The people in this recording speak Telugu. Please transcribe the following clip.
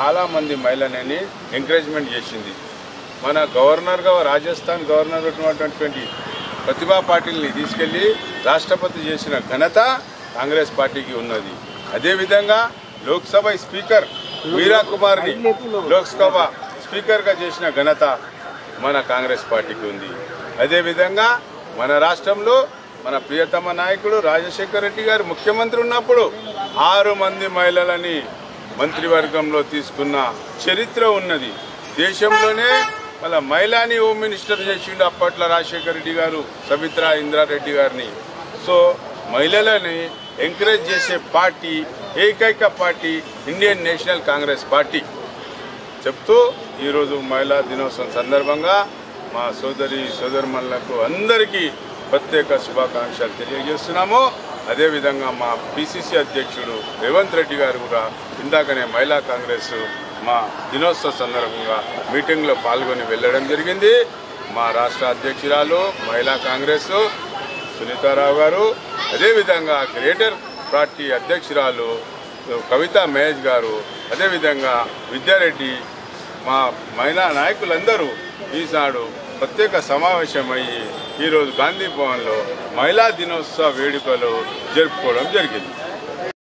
చాలామంది మహిళలని ఎంకరేజ్మెంట్ చేసింది మన గవర్నర్గా రాజస్థాన్ గవర్నర్ ఉన్నటువంటి ప్రతిభా పాటిల్ని తీసుకెళ్లి రాష్ట్రపతి చేసిన ఘనత కాంగ్రెస్ పార్టీకి ఉన్నది అదేవిధంగా లోక్సభ స్పీకర్ మీరా కుమార్ని లోక్సభ స్పీకర్గా చేసిన ఘనత మన కాంగ్రెస్ పార్టీకి ఉంది అదేవిధంగా మన రాష్ట్రంలో మన ప్రియతమ నాయకుడు రాజశేఖర రెడ్డి గారు ముఖ్యమంత్రి ఉన్నప్పుడు ఆరు మంది మహిళలని మంత్రివర్గంలో తీసుకున్న చరిత్ర ఉన్నది దేశంలోనే మళ్ళీ మహిళాని హోమ్ మినిస్టర్ చేసిండు అప్పట్లో రాజశేఖర రెడ్డి గారు సవిత్రా ఇంద్రారెడ్డి గారిని సో మహిళలని ఎంకరేజ్ చేసే పార్టీ ఏకైక party Indian National Congress party చెప్తూ ఈరోజు మహిళా దినోత్సవం సందర్భంగా మా సోదరి సోదరుమణులకు అందరికీ ప్రత్యేక శుభాకాంక్షలు తెలియజేస్తున్నాము అదేవిధంగా మా పిసిసి అధ్యక్షుడు రేవంత్ రెడ్డి గారు కూడా ఇందాకనే మహిళా కాంగ్రెస్ మా దినోత్సవ సందర్భంగా మీటింగ్లో పాల్గొని వెళ్ళడం జరిగింది మా రాష్ట్ర అధ్యక్షురాలు మహిళా కాంగ్రెస్ సునీతారావు గారు అదేవిధంగా గ్రేటర్ పార్టీ అధ్యక్షురాలు కవిత మహేష్ గారు అదేవిధంగా విద్యారెడ్డి మా మహిళా నాయకులందరూ ఈనాడు ప్రత్యేక సమావేశమయ్యి ఈరోజు గాంధీ భవన్లో మహిళా దినోత్సవ వేడుకలు జరుపుకోవడం జరిగింది